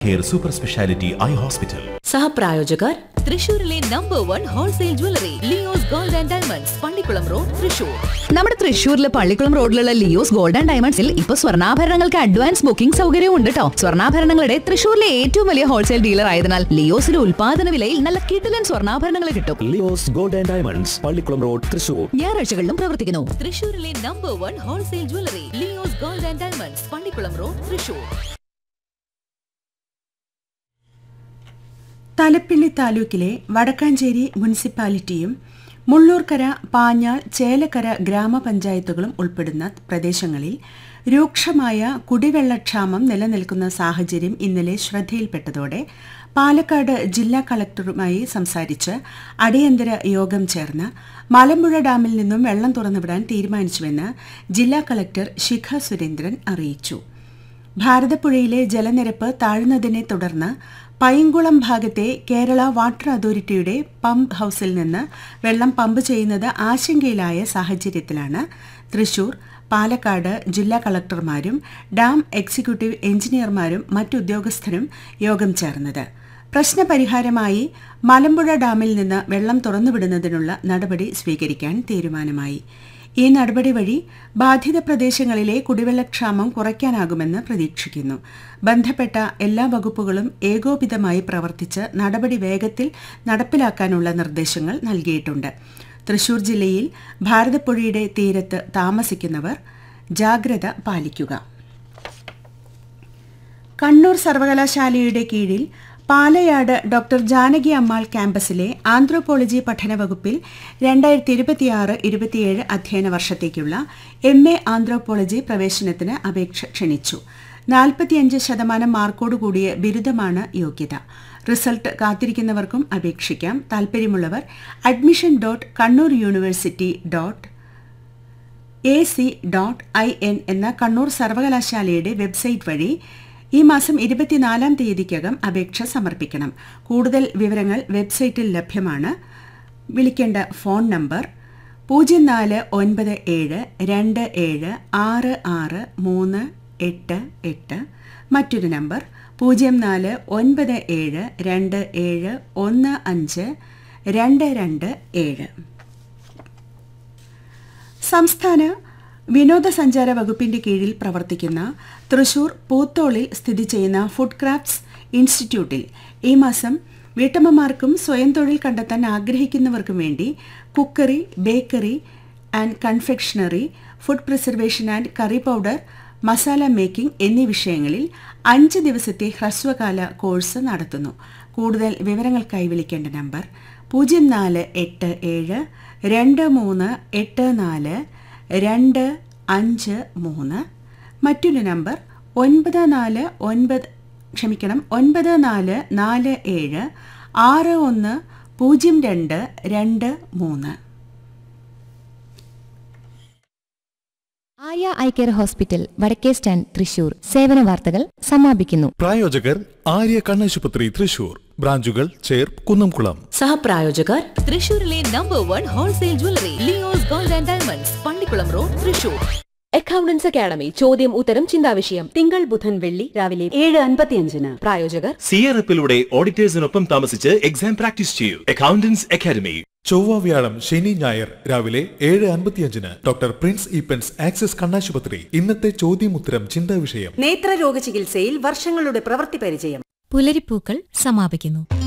care super speciality eye hospital സഹപ്രായോജകർ തൃശൂരിലെ number one wholesale jewellery Leos gold and diamonds Pallikkulam road Thrissur നമ്മുടെ തൃശ്ശൂരിലെ പള്ളിക്കുളം റോഡിലുള്ള ലിയോസ് ഗോൾഡ് ആൻഡ് ഡയമണ്ട്സിൽ ഇപ്പൊ സ്വർണ്ണാഭരണങ്ങൾക്ക് അഡ്വാൻസ് ബുക്കിംഗ് സൗകര്യവും ഉണ്ട് കേട്ടോ സ്വർണ്ണാഭരണങ്ങളുടെ തൃശ്ശൂരിലെ ഏറ്റവും വലിയ ഹോൾസെയിൽ ഡീലർ ആയതിനാൽ ലിയോസിലെ ഉൽപാദന വിലയിൽ നല്ല കിടിലൻ സ്വർണ്ണാഭരണങ്ങൾ കിട്ടും Leos gold and diamonds Pallikkulam road Thrissur ഞായറാഴ്ചകളിലും പ്രവർത്തിക്കുന്നു തൃശൂരിലെ number one wholesale jewellery Leos gold and diamonds Pallikkulam road Thrissur Thalappilly താലൂക്കിലെ വടക്കാഞ്ചേരി മുനിസിപ്പാലിറ്റിയും മുള്ളൂർക്കര പാഞ്ഞാൾ ചേലക്കര ഗ്രാമപഞ്ചായത്തുകളും ഉൾപ്പെടുന്ന പ്രദേശങ്ങളിൽ രൂക്ഷമായ കുടിവെള്ളക്ഷാമം നിലനിൽക്കുന്ന സാഹചര്യം ഇന്നലെ ശ്രദ്ധയിൽപ്പെട്ടതോടെ പാലക്കാട് ജില്ലാ കളക്ടറുമായി സംസാരിച്ച് അടിയന്തര യോഗം ചേർന്ന് മലമ്പുഴ ഡാമിൽ നിന്നും വെള്ളം തുറന്നുവിടാൻ തീരുമാനിച്ചുവെന്ന് ജില്ലാ കളക്ടർ ശിഖ സുരേന്ദ്രൻ അറിയിച്ചു ഭാരതപ്പുഴയിലെ ജലനിരപ്പ് താഴ്ന്നതിനെ തുടർന്ന് പൈങ്കുളം ഭാഗത്തെ കേരള വാട്ടർ അതോറിറ്റിയുടെ പമ്പ് ഹൌസിൽ നിന്ന് വെള്ളം പമ്പ് ചെയ്യുന്നത് ആശങ്കയിലായ സാഹചര്യത്തിലാണ് തൃശൂർ പാലക്കാട് ജില്ലാ കളക്ടർമാരും ഡാം എക്സിക്യൂട്ടീവ് എഞ്ചിനീയർമാരും മറ്റുദ്യോഗസ്ഥരും യോഗം ചേർന്നത് പ്രശ്നപരിഹാരമായി മലമ്പുഴ ഡാമിൽ നിന്ന് വെള്ളം തുറന്നുവിടുന്നതിനുള്ള നടപടി സ്വീകരിക്കാൻ തീരുമാനമായി ഈ നടപടി വഴി ബാധിത പ്രദേശങ്ങളിലെ കുടിവെള്ളക്ഷാമം കുറയ്ക്കാനാകുമെന്ന് പ്രതീക്ഷിക്കുന്നു ബന്ധപ്പെട്ട എല്ലാ വകുപ്പുകളും ഏകോപിതമായി പ്രവർത്തിച്ച് നടപടി വേഗത്തിൽ നടപ്പിലാക്കാനുള്ള നിർദ്ദേശങ്ങൾ നൽകിയിട്ടുണ്ട് തൃശൂർ ജില്ലയിൽ ഭാരതപ്പുഴയുടെ തീരത്ത് താമസിക്കുന്നവർ ജാഗ്രത പാലിക്കുക കണ്ണൂർ സർവകലാശാലയുടെ കീഴിൽ പാലയാട് ഡോക്ടർ ജാനകി അമ്മാൾ ക്യാമ്പസിലെ ആന്ത്രോപോളജി പഠന വകുപ്പിൽ രണ്ടായിരത്തി ഇരുപത്തിയാറ് ഇരുപത്തിയേഴ് അധ്യയന വർഷത്തേക്കുള്ള എം എ ആന്ത്രോപോളജി പ്രവേശനത്തിന് അപേക്ഷ ക്ഷണിച്ചു നാൽപ്പത്തിയഞ്ച് ശതമാനം മാർക്കോടുകൂടിയ ബിരുദമാണ് യോഗ്യത റിസൾട്ട് കാത്തിരിക്കുന്നവർക്കും അപേക്ഷിക്കാം താൽപ്പര്യമുള്ളവർ admission dot Kannur university dot A C dot I N എന്ന കണ്ണൂർ സർവകലാശാലയുടെ വെബ്സൈറ്റ് വഴി ഈ മാസം ഇരുപത്തിനാലാം തീയതിക്കകം അപേക്ഷ സമർപ്പിക്കണം കൂടുതൽ വിവരങ്ങൾ വെബ്സൈറ്റിൽ ലഭ്യമാണ് വിളിക്കേണ്ട ഫോൺ നമ്പർ പൂജ്യം നാല് ഒൻപത് ഏഴ് രണ്ട് ഏഴ് ആറ് ആറ് മൂന്ന് എട്ട് എട്ട് മറ്റൊരു നമ്പർ പൂജ്യം നാല് ഒൻപത് ഏഴ് രണ്ട് ഏഴ് ഒന്ന് അഞ്ച് രണ്ട് രണ്ട് ഏഴ് സംസ്ഥാന വിനോദസഞ്ചാര വകുപ്പിന്റെ കീഴിൽ പ്രവർത്തിക്കുന്ന തൃശൂർ പൂത്തോളിൽ സ്ഥിതി ചെയ്യുന്ന ഫുഡ് ക്രാഫ്റ്റ്സ് ഇൻസ്റ്റിറ്റ്യൂട്ടിൽ ഈ മാസം വീട്ടമ്മമാർക്കും സ്വയം തൊഴിൽ കണ്ടെത്താൻ ആഗ്രഹിക്കുന്നവർക്കും വേണ്ടി cookery bakery and confectionery food preservation and curry powder masala making എന്നീ വിഷയങ്ങളിൽ അഞ്ച് ദിവസത്തെ ഹ്രസ്വകാല കോഴ്സ് നടത്തുന്നു കൂടുതൽ വിവരങ്ങൾക്കായി വിളിക്കേണ്ട നമ്പർ പൂജ്യം നാല് എട്ട് ഏഴ് രണ്ട് മൂന്ന് എട്ട് നാല് രണ്ട് അഞ്ച് മൂന്ന് മറ്റൊരു നമ്പർ ഒൻപത് നാല് ഒൻപത് ക്ഷമിക്കണം ഒൻപത് നാല് നാല് ഏഴ് ആറ് ഒന്ന് പൂജ്യം രണ്ട് രണ്ട് മൂന്ന് ആര്യ ഐ കെയർ ഹോസ്പിറ്റൽ വടക്കേ സ്റ്റാൻഡ് തൃശൂർ സേവന വാർത്തകൾ സമാപിക്കുന്നു പ്രായോജകർ ആര്യ കണ്ണാശുപത്രി തൃശൂർ ബ്രാഞ്ചുകൾ ചേർ കുന്നംകുളം സഹപ്രായോജകർ തൃശൂരിലെ number one wholesale jewellery Leos gold and diamonds Pallikkulam road Thrissur accountants academy ചോദ്യം ഉത്തരം ചിന്താവിഷയം തിങ്കൾ ബുധൻ വെള്ളി രാവിലെ ഏഴ് അൻപത്തിയഞ്ചിന് പ്രായോജകർ സി ആർ എഫിലൂടെ ഓഡിറ്റേഴ്സിനൊപ്പം താമസിച്ച് എക്സാം പ്രാക്ടീസ് ചെയ്യൂ അക്കൗണ്ടൻസ് അക്കാദമി ചൊവ്വ വ്യാഴം ശനി ഞായർ രാവിലെ ഏഴ് അൻപത്തിയഞ്ചിന് ഡോക്ടർ പ്രിൻസ് ഈപ്പൻസ് ആക്സിസ് കണ്ണാശുപത്രി ഇന്നത്തെ ചോദ്യമുത്തരം ചിന്താ വിഷയം നേത്രരോഗ ചികിത്സയിൽ വർഷങ്ങളുടെ പ്രവൃത്തി പരിചയം പുലരിപ്പൂക്കൾ സമാപിക്കുന്നു